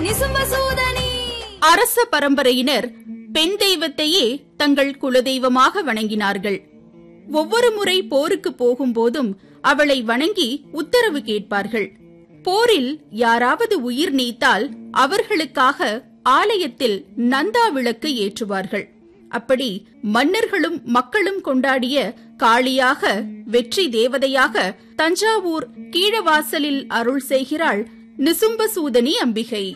நிசும்பசூதனி அரச பரம்பரையினர் பெண் தெய்வத்தையே தங்கள் குலதெய்வமாக வணங்கினார்கள் ஒவ்வொரு முறை போருக்கு போகும்போதும் அவளை வணங்கி உத்தரவு கேட்பார்கள் போரில் யாராவது உயிர் நீத்தால் அவர்களுக்காக ஆலயத்தில் நந்தா விளக்கு ஏற்றுவார்கள் அப்படி மன்னர்களும் மக்களும் கொண்டாடிய காளியாக வெற்றி தேவதையாக தஞ்சாவூர் கீழவாசலில் அருள் செய்கிறாள் நிசும்பசூதனி அம்பிகை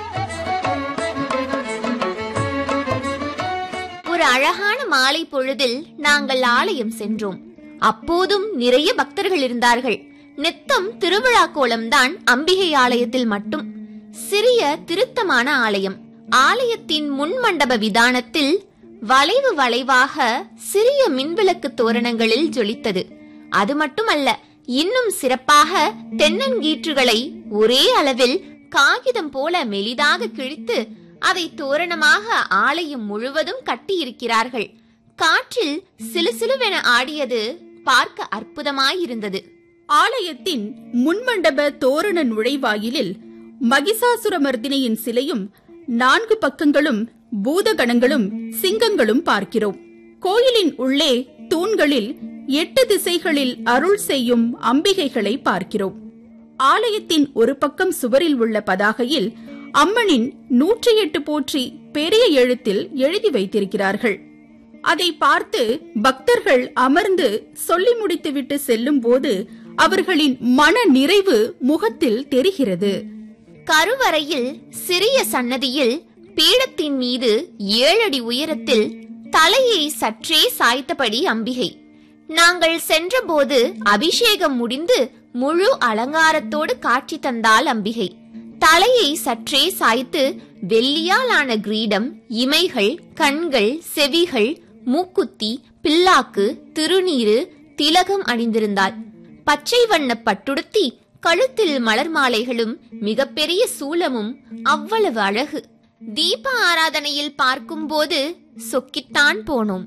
ஒரு அழகான மாலை பொழுதில் நாங்கள் ஆலயம் சென்றோம் அப்போதும் நிறைய பக்தர்கள் இருந்தார்கள் நித்தம் திருவிழா கோலம்தான் அம்பிகை ஆலயத்தில் மட்டும் சிறிய திருத்தமான ஆலயம் ஆலயத்தின் முன் மண்டப விதானத்தில் வளைவு வளைவாக சிறிய மின்விளக்கு தோரணங்களில் ஜொலித்தது அது மட்டுமல்ல இன்னும் சிறப்பாக தென்னங்கீற்றுகளை ஒரே அளவில் காகிதம் போல மெலிதாக கிழித்து அதை தோரணமாக ஆலயம் முழுவதும் கட்டியிருக்கிறார்கள் காற்றில் சிலுசிலுவென ஆடியது பார்க்க அற்புதமாயிருந்தது ஆலயத்தின் முன்மண்டப தோரண நுழைவாயிலில் மகிஷாசுரமர்தினியின் சிலையும் நான்கு பக்கங்களும் பூதகணங்களும் சிங்கங்களும் பார்க்கிறோம் கோயிலின் உள்ளே தூண்களில் எட்டு திசைகளில் அருள் செய்யும் அம்பிகைகளை பார்க்கிறோம் ஆலயத்தின் ஒரு பக்கம் சுவரில் உள்ள பதாகையில் அம்மனின் நூற்றி எட்டு போற்றி பெரிய எழுத்தில் எழுதி வைத்திருக்கிறார்கள் அதை பார்த்து பக்தர்கள் அமர்ந்து சொல்லி முடித்துவிட்டு செல்லும் போது அவர்களின் மன நிறைவு முகத்தில் தெரிகிறது கருவறையில் சிறிய சன்னதியில் பீடத்தின் மீது ஏழடி உயரத்தில் தலையை சற்றே சாய்த்தபடி அம்பிகை நாங்கள் சென்றபோது அபிஷேகம் முடிந்து முழு அலங்காரத்தோடு காட்சி தந்தாள் அம்பிகை தலையை சற்றே சாய்த்து வெள்ளியால் ஆன கிரீடம் இமைகள் கண்கள் செவிகள் மூக்குத்தி பில்லாக்கு திருநீரு திலகம் அணிந்திருந்தாள் பச்சை வண்ண பட்டுடுத்தி கழுத்தில் மலர் மாலைகளும் மிகப்பெரிய சூலமும் அவ்வளவு அழகு தீப ஆராதனையில் பார்க்கும்போது சொக்கித்தான் போனோம்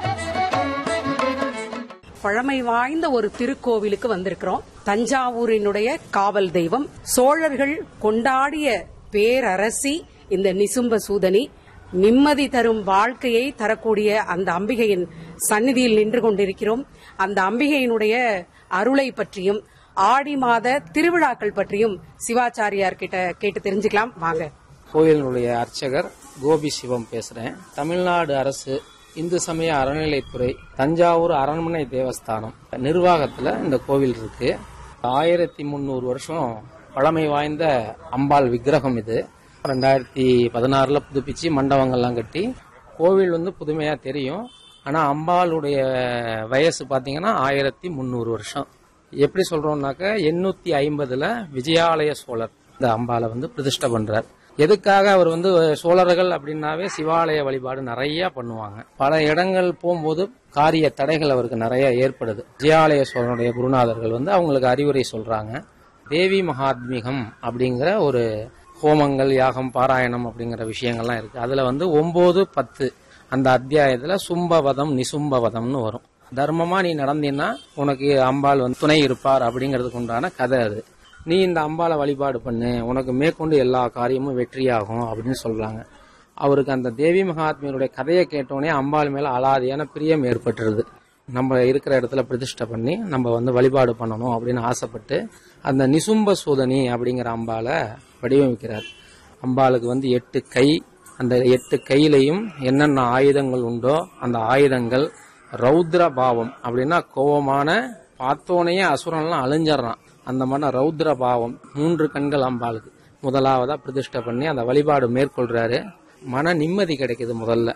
பழமை வாய்ந்த ஒரு திருக்கோவிலுக்கு வந்திருக்கிறோம் தஞ்சாவூரினுடைய காவல் தெய்வம் சோழர்கள் கொண்டாடிய பேரரசி இந்த நிசும்ப சூதனி நிம்மதி தரும் வாழ்க்கையை தரக்கூடிய அந்த அம்பிகையின் சந்நிதியில் நின்று கொண்டிருக்கிறோம் அந்த அம்பிகையினுடைய அருளை பற்றியும் ஆடி மாத திருவிழாக்கள் பற்றியும் சிவாச்சாரியார் கிட்ட கேட்டு தெரிஞ்சுக்கலாம் வாங்க கோயிலினுடைய அர்ச்சகர் கோபி சிவம் பேசுறேன் தமிழ்நாடு அரசு இந்து சமய அறநிலைத்துறை தஞ்சாவூர் அரண்மனை தேவஸ்தானம் நிர்வாகத்துல இந்த கோவில் இருக்கு ஆயிரத்தி முந்நூறு வருஷம் பழமை வாய்ந்த அம்பாள் விக்கிரகம் இது ரெண்டாயிரத்தி பதினாறுல புதுப்பிச்சு மண்டபங்கள்லாம் கட்டி கோவில் வந்து புதுமையா தெரியும் ஆனா அம்பாளுடைய வயசு பாத்தீங்கன்னா ஆயிரத்தி முந்நூறு வருஷம் எப்படி சொல்றோம்னாக்க எண்ணூத்தி ஐம்பதுல விஜயாலய சோழர் இந்த அம்பாளை வந்து பிரதிஷ்டை பண்றார் எதுக்காக அவர் வந்து சோழர்கள் அப்படின்னாவே சிவாலய வழிபாடு நிறைய பண்ணுவாங்க பல இடங்கள் போகும்போது காரிய தடைகள் அவருக்கு நிறைய ஏற்படுது விஜயாலய சோழனுடைய குருநாதர்கள் வந்து அவங்களுக்கு அறிவுரை சொல்றாங்க தேவி மகாத்மிகம் அப்படிங்கிற ஒரு ஹோமங்கள் யாகம் பாராயணம் அப்படிங்கிற விஷயங்கள்லாம் இருக்கு அதுல வந்து ஒன்பது பத்து அந்த அத்தியாயத்துல சும்பவதம் நிசும்பவதம்னு வரும் தர்மமா நீ நடந்தீன்னா உனக்கு அம்பாள் வந்து துணை இருப்பார் அப்படிங்கிறதுக்கு உண்டான கதை அது நீ இந்த அம்பாளை வழிபாடு பண்ணு உனக்கு மேற்கொண்டு எல்லா காரியமும் வெற்றியாகும் அப்படின்னு சொல்றாங்க அவருக்கு அந்த தேவி மகாத்மியருடைய கதையை கேட்டோடனே அம்பாள் மேல அலாதியான பிரியம் ஏற்பட்டுருது நம்ம இருக்கிற இடத்துல பிரதிஷ்டை பண்ணி நம்ம வந்து வழிபாடு பண்ணணும் அப்படின்னு ஆசைப்பட்டு அந்த நிசும்ப சூதனி அப்படிங்கிற அம்பாளை வடிவமைக்கிறார் அம்பாளுக்கு வந்து எட்டு கை அந்த எட்டு கையிலையும் என்னென்ன ஆயுதங்கள் உண்டோ அந்த ஆயுதங்கள் ரௌத்ர பாவம் அப்படின்னா கோபமான பார்த்தோனையே அசுரன்லாம் அழிஞ்சிடறான் அந்த மாதிரி ரௌத்ர பாவம் மூன்று கண்கள் அம்பாளுக்கு முதலாவதா பிரதிஷ்டை பண்ணி அந்த வழிபாடு மேற்கொள்றாரு மன நிம்மதி கிடைக்குது முதல்ல